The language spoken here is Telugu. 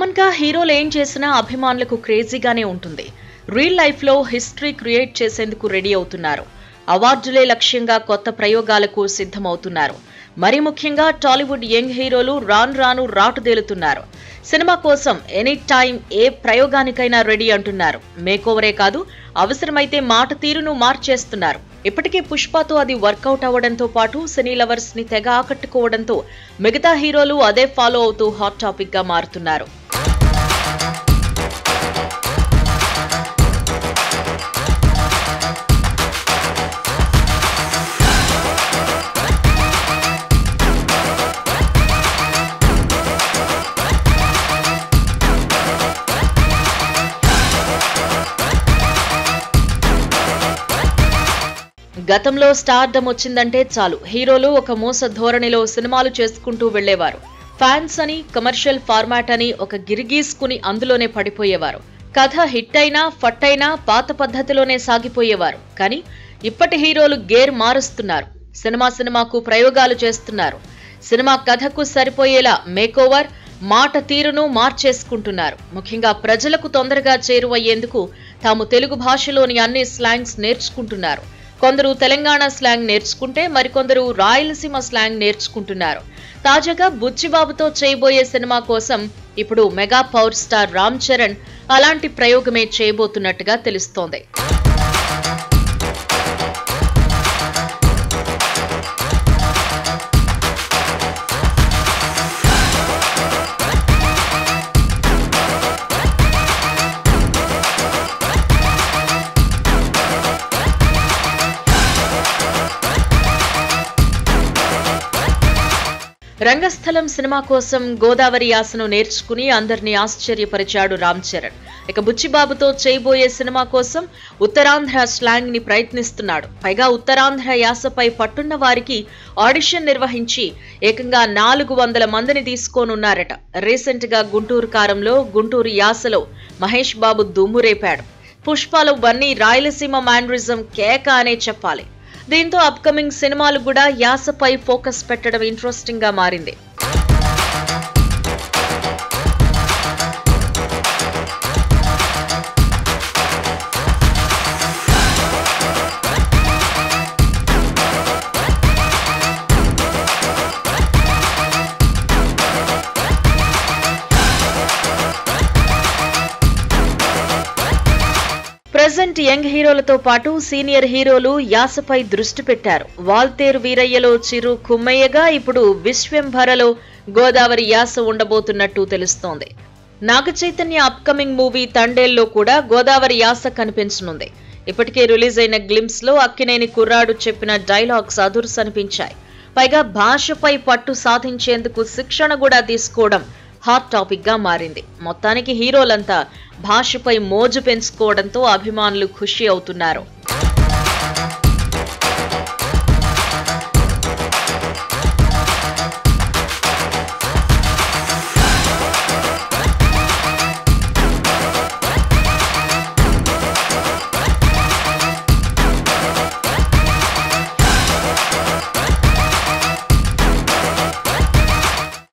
కామన్ గా హీరోలు ఏం చేసినా అభిమానులకు క్రేజీగానే ఉంటుంది రియల్ లైఫ్ లో హిస్టరీ క్రియేట్ చేసేందుకు రెడీ అవుతున్నారు అవార్డులే లక్ష్యంగా కొత్త ప్రయోగాలకు సిద్ధమవుతున్నారు మరి ముఖ్యంగా టాలీవుడ్ యంగ్ హీరోలు రాను రాను రాటుదేలుతున్నారు సినిమా కోసం ఎనీ టైం ఏ ప్రయోగానికైనా రెడీ అంటున్నారు మేకోవరే కాదు అవసరమైతే మాట తీరును మార్చేస్తున్నారు ఇప్పటికే పుష్పతో అది వర్కౌట్ అవ్వడంతో పాటు సినీ లవర్స్ ని తెగ ఆకట్టుకోవడంతో మిగతా హీరోలు అదే ఫాలో అవుతూ హాట్ టాపిక్ గా మారుతున్నారు గతంలో స్టార్డమ్ వచ్చిందంటే చాలు హీరోలు ఒక మోస ధోరణిలో సినిమాలు చేసుకుంటూ వెళ్లేవారు ఫ్యాన్స్ అని కమర్షియల్ ఫార్మాట్ అని ఒక గిరిగీసుకుని అందులోనే పడిపోయేవారు కథ హిట్ అయినా ఫట్ అయినా పాత పద్ధతిలోనే సాగిపోయేవారు కానీ ఇప్పటి హీరోలు గేర్ మారుస్తున్నారు సినిమా సినిమాకు ప్రయోగాలు చేస్తున్నారు సినిమా కథకు సరిపోయేలా మేకోవర్ మాట తీరును మార్చేసుకుంటున్నారు ముఖ్యంగా ప్రజలకు తొందరగా చేరువయ్యేందుకు తాము తెలుగు భాషలోని అన్ని స్లాంగ్స్ నేర్చుకుంటున్నారు కొందరు తెలంగాణ స్లాంగ్ నేర్చుకుంటే మరికొందరు రాయలసీమ స్లాంగ్ నేర్చుకుంటున్నారు తాజాగా బుచ్చిబాబుతో చేయబోయే సినిమా కోసం ఇప్పుడు mega power star Ram Charan అలాంటి ప్రయోగమే చేయబోతున్నట్టుగా తెలుస్తోంది రంగస్థలం సినిమా కోసం గోదావరి యాసను నేర్చుకుని అందరినీ ఆశ్చర్యపరిచాడు రామ్ చరణ్ ఇక బుచ్చిబాబుతో చేయబోయే సినిమా కోసం ఉత్తరాంధ్ర స్లాంగ్ ని ప్రయత్నిస్తున్నాడు పైగా ఉత్తరాంధ్ర యాసపై పట్టున్న వారికి ఆడిషన్ నిర్వహించి ఏకంగా నాలుగు వందల మందిని తీసుకోనున్నారట రీసెంట్ గా గుంటూరు కారంలో గుంటూరు యాసలో మహేష్ బాబు దుమ్మురేపాడు పుష్పాలు బన్నీ రాయలసీమ మ్యానరిజం కేక అనే చెప్పాలి దీంతో అప్కమింగ్ సినిమాలు కూడా యాసపై ఫోకస్ పెట్టడం ఇంట్రెస్టింగ్ గా మారింది ప్రజెంట్ యంగ్ హీరోలతో పాటు సీనియర్ హీరోలు యాసపై దృష్టి పెట్టారు వాల్తేరు వీరయ్యలో చిరు కుమ్మయ్యగా ఇప్పుడు విశ్వంభరలో గోదావరి యాస ఉండబోతున్నట్టు తెలుస్తోంది నాగ చైతన్య అప్కమింగ్ మూవీ తండేల్లో కూడా గోదావరి యాస కనిపించనుంది ఇప్పటికే రిలీజ్ అయిన గ్లిమ్స్ లో అక్కినేని కుర్రాడు చెప్పిన డైలాగ్స్ అదుర్స్ అనిపించాయి పైగా భాషపై పట్టు సాధించేందుకు శిక్షణ కూడా తీసుకోవడం హాట్ టాపిక్ గా మారింది మొత్తానికి హీరోలంతా భాషపై మోజు పెంచుకోవడంతో అభిమానులు ఖుషి అవుతున్నారు